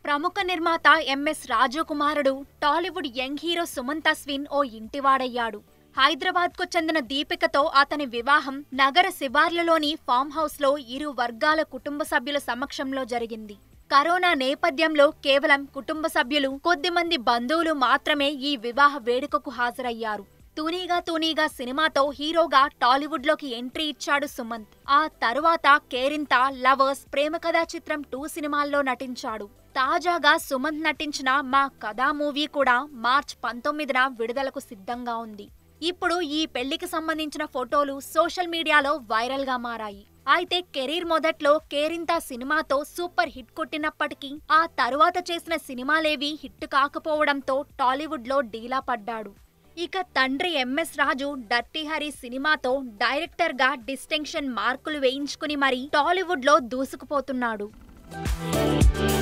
ప్రముఖ నిర్మాత ఎంఎస్ రాజు కుమారుడు టాలీవుడ్ యంగ్ హీరో సుమంత్ అశ్విన్ ఓ ఇంటివాడయ్యాడు హైదరాబాద్కు చెందిన దీపికతో అతని వివాహం నగర శివార్లలోని ఫామ్ హౌస్లో ఇరు వర్గాల కుటుంబ సభ్యుల సమక్షంలో జరిగింది కరోనా నేపథ్యంలో కేవలం కుటుంబ సభ్యులు కొద్దిమంది బంధువులు మాత్రమే ఈ వివాహ వేడుకకు హాజరయ్యారు తూనీగా తూనీగా సినిమాతో హీరోగా టాలీవుడ్లోకి ఎంట్రీ ఇచ్చాడు సుమంత్ ఆ తరువాత కేరింత లవర్స్ ప్రేమ కథా చిత్రం టూ సినిమాల్లో నటించాడు తాజాగా సుమంత్ నటించిన మా కథా మూవీ కూడా మార్చ్ పంతొమ్మిదిన విడుదలకు సిద్ధంగా ఉంది ఇప్పుడు ఈ పెళ్లికి సంబంధించిన ఫోటోలు సోషల్ మీడియాలో వైరల్ గా మారాయి అయితే కెరీర్ మొదట్లో కేరింత సినిమాతో సూపర్ హిట్ కొట్టినప్పటికీ ఆ తరువాత చేసిన సినిమాలేవి హిట్ కాకపోవడంతో టాలీవుడ్ లో డీలా పడ్డాడు ఇక తండ్రి ఎంఎస్ రాజు డర్టీ హరి సినిమాతో డైరెక్టర్ గా డిస్టింక్షన్ మార్కులు వేయించుకుని మరీ టాలీవుడ్ లో దూసుకుపోతున్నాడు